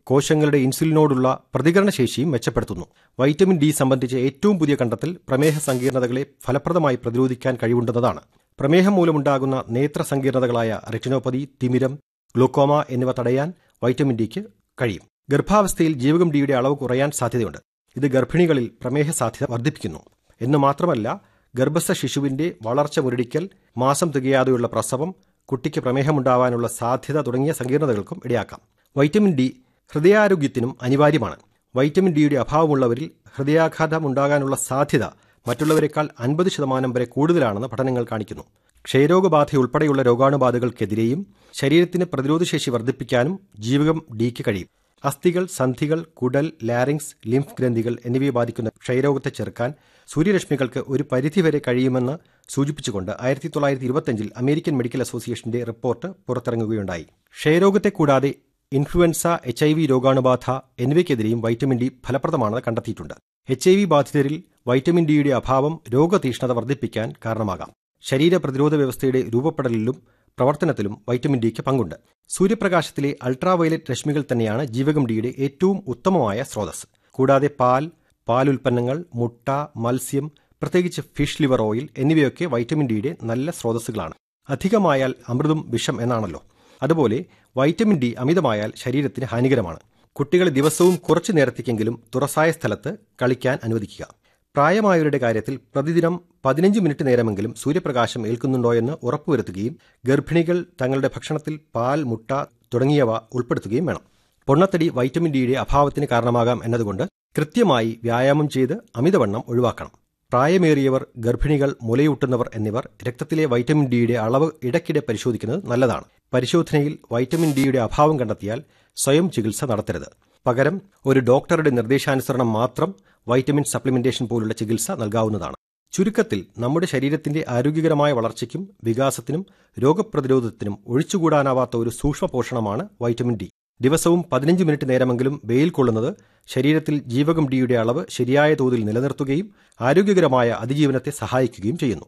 കോശങ്ങളുടെ ഇൻസുലിനോടുള്ള പ്രതികരണശേഷിയും മെച്ചപ്പെടുത്തുന്നു vitamin D സംബന്ധിച്ച ഏറ്റവും പുതിയ കണ്ടെത്തൽ പ്രമേഹ സങ്കീർണതകളെ ഫലപ്രദമായി പ്രതിരോധിക്കാൻ കഴിവുണ്ടെന്നതാണ് പ്രമേഹം മൂലമുണ്ടാകുന്ന നേത്ര സങ്കീർണതകളായ റെറ്റിനോപ്പതി തിമിരം ഗ്ലൂക്കോമ എന്നിവ തടയാൻ വൈറ്റമിൻ ഡിക്ക് കഴിയും ഗർഭാവസ്ഥയിൽ ജീവകം ഡിയുടെ അളവ് കുറയാൻ സാധ്യതയുണ്ട് ഇത് ഗർഭിണികളിൽ പ്രമേഹ സാധ്യത വർദ്ധിപ്പിക്കുന്നു എന്ന് മാത്രമല്ല ഗർഭസ്ഥ ശിശുവിന്റെ വളർച്ച മുരടിക്കൽ മാസം തികയാതെയുള്ള പ്രസവം കുട്ടിക്ക് പ്രമേഹമുണ്ടാവാനുള്ള സാധ്യത തുടങ്ങിയ സങ്കീർണതകൾക്കും ഇടയാക്കാം വൈറ്റമിൻ ഡി ഹൃദയാരോഗ്യത്തിനും അനിവാര്യമാണ് വൈറ്റമിൻ ഡിയുടെ അഭാവമുള്ളവരിൽ ഹൃദയാഘാതം ഉണ്ടാകാനുള്ള സാധ്യത മറ്റുള്ളവരെക്കാൾ അൻപത് ശതമാനം വരെ കൂടുതലാണെന്ന് പഠനങ്ങൾ കാണിക്കുന്നു ക്ഷയരോഗബാധയുൾപ്പെടെയുള്ള രോഗാണുബാധകൾക്കെതിരെയും ശരീരത്തിന് പ്രതിരോധശേഷി വർദ്ധിപ്പിക്കാനും ജീവകം ഡിക്ക് കഴിയും അസ്ഥികൾ സന്ധികൾ കുടൽ ലാരിങ്സ് ലിംഫ് ഗ്രന്ഥികൾ എന്നിവയെ ബാധിക്കുന്ന ക്ഷയരോഗത്തെ ചെറുക്കാൻ സൂര്യരശ്മികൾക്ക് ഒരു പരിധിവരെ കഴിയുമെന്ന് സൂചിപ്പിച്ചുകൊണ്ട് ആയിരത്തി തൊള്ളായിരത്തി ഇരുപത്തിയഞ്ചിൽ അമേരിക്കൻ മെഡിക്കൽ അസോസിയേഷന്റെ റിപ്പോർട്ട് പുറത്തിറങ്ങുകയുണ്ടായി ക്ഷയരോഗത്തെ കൂടാതെ ഇൻഫ്ലുവൻസ എച്ച് ഐ വി രോഗാണുബാധ എന്നിവയ്ക്കെതിരെയും വൈറ്റമിൻ ഡി ഫലപ്രദമാണെന്ന് കണ്ടെത്തിയിട്ടുണ്ട് എച്ച് ഐ വി ബാധിതരിൽ വൈറ്റമിൻ ഡിയുടെ അഭാവം രോഗതീഷ്ണത വർദ്ധിപ്പിക്കാൻ കാരണമാകാം ശരീര പ്രതിരോധ വ്യവസ്ഥയുടെ രൂപപ്പെടലിലും പ്രവർത്തനത്തിലും വൈറ്റമിൻ ഡിക്ക് പങ്കുണ്ട് സൂര്യപ്രകാശത്തിലെ അൾട്രാവയലറ്റ് രശ്മികൾ തന്നെയാണ് ജീവകം ഡിയുടെ ഏറ്റവും ഉത്തമമായ സ്രോതസ് കൂടാതെ പാൽ പാൽ ഉൽപ്പന്നങ്ങൾ മുട്ട മത്സ്യം പ്രത്യേകിച്ച് ഫിഷ് ലിവർ ഓയിൽ എന്നിവയൊക്കെ വൈറ്റമിൻ ഡിയുടെ നല്ല സ്രോതസ്സുകളാണ് അധികമായാൽ അമൃതും വിഷം എന്നാണല്ലോ അതുപോലെ വൈറ്റമിൻ ഡി അമിതമായാൽ ശരീരത്തിന് ഹാനികരമാണ് കുട്ടികളെ ദിവസവും കുറച്ചു നേരത്തേക്കെങ്കിലും തുറസായ സ്ഥലത്ത് കളിക്കാൻ അനുവദിക്കുക പ്രായമായവരുടെ കാര്യത്തിൽ പ്രതിദിനം പതിനഞ്ച് മിനിറ്റ് നേരമെങ്കിലും സൂര്യപ്രകാശം ഏൽക്കുന്നുണ്ടോയെന്ന് ഉറപ്പുവരുത്തുകയും ഗർഭിണികൾ തങ്ങളുടെ ഭക്ഷണത്തിൽ പാൽ മുട്ട തുടങ്ങിയവ ഉൾപ്പെടുത്തുകയും വേണം പൊണ്ണത്തടി വൈറ്റമിൻ ഡിയുടെ അഭാവത്തിന് കാരണമാകാം എന്നതുകൊണ്ട് കൃത്യമായി വ്യായാമം ചെയ്ത് അമിതവണ്ണം ഒഴിവാക്കണം പ്രായമേറിയവർ ഗർഭിണികൾ മുലയൂട്ടുന്നവർ എന്നിവർ രക്തത്തിലെ വൈറ്റമിൻ ഡിയുടെ അളവ് ഇടയ്ക്കിടെ പരിശോധിക്കുന്നത് നല്ലതാണ് പരിശോധനയിൽ വൈറ്റമിൻ ഡിയുടെ അഭാവം കണ്ടെത്തിയാൽ സ്വയം ചികിത്സ നടത്തരുത് പകരം ഒരു ഡോക്ടറുടെ നിർദ്ദേശാനുസരണം മാത്രം വൈറ്റമിൻ സപ്ലിമെന്റേഷൻ പോലുള്ള ചികിത്സ നൽകാവുന്നതാണ് ചുരുക്കത്തിൽ നമ്മുടെ ശരീരത്തിന്റെ ആരോഗ്യകരമായ വളർച്ചയ്ക്കും വികാസത്തിനും രോഗപ്രതിരോധത്തിനും ഒഴിച്ചുകൂടാനാവാത്ത ഒരു സൂക്ഷ്മ പോഷണമാണ് വൈറ്റമിൻ ഡി ദിവസവും പതിനഞ്ച് മിനിറ്റ് നേരമെങ്കിലും വെയിൽ കൊള്ളുന്നത് ശരീരത്തിൽ ജീവകം ഡിയുടെ അളവ് ശരിയായ തോതിൽ നിലനിർത്തുകയും ആരോഗ്യകരമായ അതിജീവനത്തെ സഹായിക്കുകയും ചെയ്യുന്നു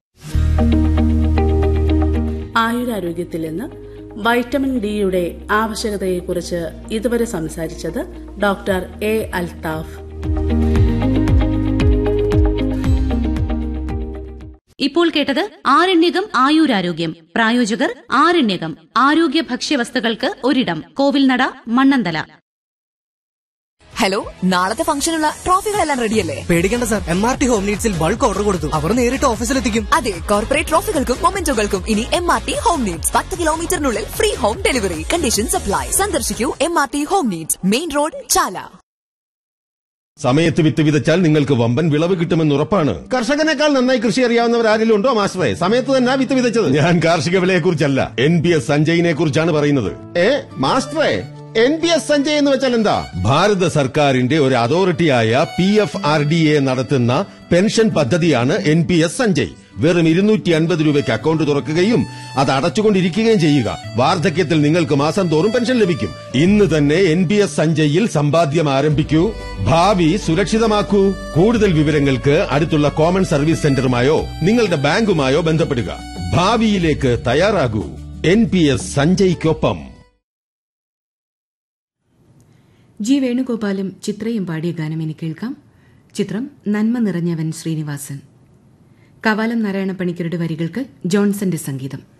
ആയുരാരോഗ്യത്തിൽ നിന്ന് വൈറ്റമിൻ ഡിയുടെ ആവശ്യകതയെക്കുറിച്ച് ഇതുവരെ സംസാരിച്ചത് ഡോക്ടർ എ അൽതാഫ് ഇപ്പോൾ കേട്ടത് ആരണ്യകം ആയുരാരോഗ്യം പ്രായോജകർ ആരണ്യകം ആരോഗ്യ ഭക്ഷ്യവസ്തുക്കൾക്ക് ഒരിടം കോവിൽനട മണ്ണന്തല ഹലോ നാളത്തെ ഫംഗ്ഷനുള്ള ട്രോഫികളെല്ലാം റെഡിയല്ലേ പേടിക്കേണ്ട sir M R T home നീഡ്സിൽ ബൾക്ക് ഓർഡർ കൊടുത്തു അവർ നേരിട്ട് ഓഫീസിലെത്തിക്കും അതെ കോർപ്പറേറ്റ് ട്രോഫികൾക്കും മൊമെന്റോകൾക്കും ഇനി M R T home needs പത്ത് കിലോമീറ്ററിനുള്ളിൽ free home delivery condition supply സന്ദർശിക്കൂ M R T home needs main road Chala സമയത്ത് വിത്ത് വിതച്ചാൽ നിങ്ങൾക്ക് വമ്പൻ വിളവ് കിട്ടുമെന്ന് ഉറപ്പാണ് കർഷകനേക്കാൾ നന്നായി കൃഷി അറിയാവുന്നവർ ആരെങ്കിലും ഉണ്ടോ മാസ്റ്ററെ സമയത്ത് തന്നെ വിത്ത് വിതച്ചത് ഞാൻ കാർഷിക വിലയെ കുറിച്ചല്ല എൻ പി എസ് സഞ്ജയിനെ കുറിച്ചാണ് പറയുന്നത് ഏ മാസ്റ്ററെ എൻ പി എസ് സഞ്ജയ് എന്ന് വെച്ചാൽ എന്താ ഭാരത സർക്കാരിന്റെ ഒരു അതോറിറ്റിയായ P F R D A നടത്തുന്ന പെൻഷൻ പദ്ധതിയാണ് എൻ പി എസ് സഞ്ജയ് വെറും ഇരുന്നൂറ്റി അൻപത് രൂപയ്ക്ക് അക്കൗണ്ട് തുറക്കുകയും അത് അടച്ചുകൊണ്ടിരിക്കുകയും ചെയ്യുക വാർദ്ധക്യത്തിൽ നിങ്ങൾക്ക് മാസം തോറും പെൻഷൻ ലഭിക്കും ഇന്ന് തന്നെ എൻ പി എസ് സഞ്ജയിൽ സമ്പാദ്യം ആരംഭിക്കൂ ഭാവി സുരക്ഷിതമാക്കൂ കൂടുതൽ വിവരങ്ങൾക്ക് അടുത്തുള്ള കോമൺ സർവീസ് സെന്ററുമായോ നിങ്ങളുടെ ബാങ്കുമായോ ബന്ധപ്പെടുക ഭാവിയിലേക്ക് തയ്യാറാകൂ എൻ പി എസ് സഞ്ജയ്ക്കൊപ്പം ജി വേണുഗോപാലും ചിത്രയും പാടിയ ഗാനം ഇനി കേൾക്കാം ചിത്രം നന്മ നിറഞ്ഞവൻ ശ്രീനിവാസൻ കവാലം നാരായണ പണിക്കരുടെ വരികൾക്ക് ജോൺസന്റെ സംഗീതം